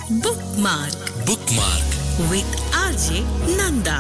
Bookmark bookmark with RJ Nanda.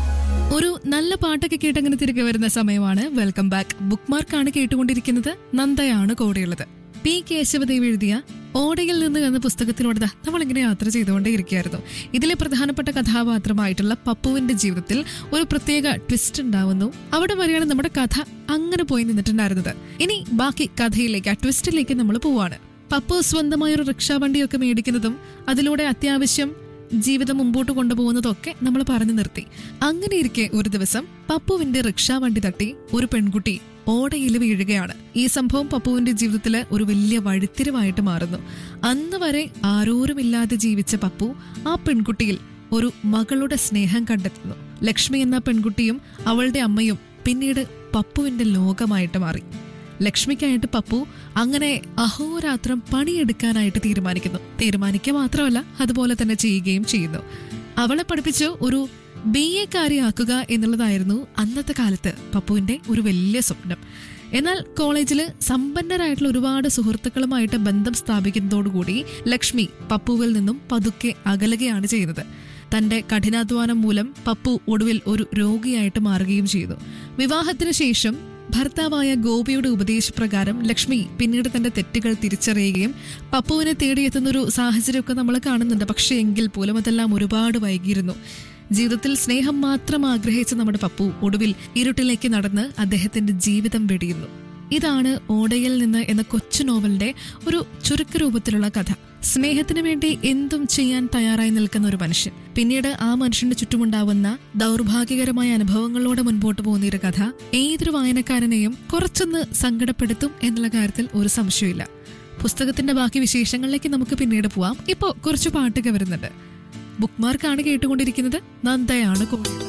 ഒരു നല്ല പാട്ടൊക്കെ കേട്ടങ്ങനെ തിരികെ വരുന്ന സമയമാണ് വെൽക്കം ബാക്ക് ബുക്ക് മാർക്കാണ് കേട്ടുകൊണ്ടിരിക്കുന്നത് നന്ദയാണ് കൂടെയുള്ളത് പി കേശവദേവ് എഴുതിയ ഓടയിൽ നിന്ന് എന്ന പുസ്തകത്തിലൂടെ ദാ നമ്മളിങ്ങനെ യാത്ര ചെയ്തുകൊണ്ടേയിരിക്കുകയായിരുന്നു ഇതിലെ പ്രധാനപ്പെട്ട കഥാപാത്രമായിട്ടുള്ള പപ്പുവിന്റെ ജീവിതത്തിൽ ഒരു പ്രത്യേക ട്വിസ്റ്റ് ഉണ്ടാവുന്നു അവിടെ വരെയാണ് നമ്മുടെ കഥ അങ്ങനെ പോയി നിന്നിട്ടുണ്ടായിരുന്നത് ഇനി ബാക്കി കഥയിലേക്ക് ആ ട്വിസ്റ്റിലേക്ക് നമ്മൾ പോവാണ് പപ്പു സ്വന്തമായ ഒരു റിക്ഷാ വണ്ടിയൊക്കെ മേടിക്കുന്നതും അതിലൂടെ അത്യാവശ്യം ജീവിതം മുമ്പോട്ട് കൊണ്ടുപോകുന്നതൊക്കെ നമ്മൾ പറഞ്ഞു നിർത്തി അങ്ങനെ ഇരിക്കെ ഒരു ദിവസം പപ്പുവിന്റെ റിക്ഷാ വണ്ടി തട്ടി ഒരു പെൺകുട്ടി ഓടയിൽ വീഴുകയാണ് ഈ സംഭവം പപ്പുവിന്റെ ജീവിതത്തില് ഒരു വലിയ വഴിത്തിരിവായിട്ട് മാറുന്നു അന്ന് വരെ ആരോരുമില്ലാതെ ജീവിച്ച പപ്പു ആ പെൺകുട്ടിയിൽ ഒരു മകളുടെ സ്നേഹം കണ്ടെത്തുന്നു ലക്ഷ്മി എന്ന പെൺകുട്ടിയും അവളുടെ അമ്മയും പിന്നീട് പപ്പുവിന്റെ ലോകമായിട്ട് മാറി ലക്ഷ്മിക്കായിട്ട് പപ്പു അങ്ങനെ അഹോരാത്രം പണിയെടുക്കാനായിട്ട് തീരുമാനിക്കുന്നു തീരുമാനിക്കുക മാത്രമല്ല അതുപോലെ തന്നെ ചെയ്യുകയും ചെയ്യുന്നു അവളെ പഠിപ്പിച്ച് ഒരു ബി എ കാര്യമാക്കുക എന്നുള്ളതായിരുന്നു അന്നത്തെ കാലത്ത് പപ്പുവിന്റെ ഒരു വലിയ സ്വപ്നം എന്നാൽ കോളേജിൽ സമ്പന്നരായിട്ടുള്ള ഒരുപാട് സുഹൃത്തുക്കളുമായിട്ട് ബന്ധം സ്ഥാപിക്കുന്നതോടുകൂടി ലക്ഷ്മി പപ്പുവിൽ നിന്നും പതുക്കെ അകലുകയാണ് ചെയ്യുന്നത് തന്റെ കഠിനാധ്വാനം മൂലം പപ്പു ഒടുവിൽ ഒരു രോഗിയായിട്ട് മാറുകയും ചെയ്തു വിവാഹത്തിന് ശേഷം ഭർത്താവായ ഗോപിയുടെ ഉപദേശപ്രകാരം ലക്ഷ്മി പിന്നീട് തന്റെ തെറ്റുകൾ തിരിച്ചറിയുകയും പപ്പുവിനെ തേടിയെത്തുന്ന ഒരു സാഹചര്യമൊക്കെ നമ്മൾ കാണുന്നുണ്ട് പക്ഷേ എങ്കിൽ പോലും അതെല്ലാം ഒരുപാട് വൈകിയിരുന്നു ജീവിതത്തിൽ സ്നേഹം മാത്രം ആഗ്രഹിച്ച നമ്മുടെ പപ്പു ഒടുവിൽ ഇരുട്ടിലേക്ക് നടന്ന് അദ്ദേഹത്തിന്റെ ജീവിതം വെടിയുന്നു ഇതാണ് ഓടയിൽ നിന്ന് എന്ന കൊച്ചു നോവലിന്റെ ഒരു ചുരുക്ക രൂപത്തിലുള്ള കഥ സ്നേഹത്തിന് വേണ്ടി എന്തും ചെയ്യാൻ തയ്യാറായി നിൽക്കുന്ന ഒരു മനുഷ്യൻ പിന്നീട് ആ മനുഷ്യന്റെ ചുറ്റുമുണ്ടാവുന്ന ദൗർഭാഗ്യകരമായ അനുഭവങ്ങളോടെ മുൻപോട്ട് പോകുന്ന ഒരു കഥ ഏതൊരു വായനക്കാരനെയും കുറച്ചൊന്ന് സങ്കടപ്പെടുത്തും എന്നുള്ള കാര്യത്തിൽ ഒരു സംശയമില്ല പുസ്തകത്തിന്റെ ബാക്കി വിശേഷങ്ങളിലേക്ക് നമുക്ക് പിന്നീട് പോവാം ഇപ്പോൾ കുറച്ച് പാട്ടൊക്കെ വരുന്നുണ്ട് ബുക്ക് മാർക്കാണ് കേട്ടുകൊണ്ടിരിക്കുന്നത് നന്ദയാണ് കൂടെ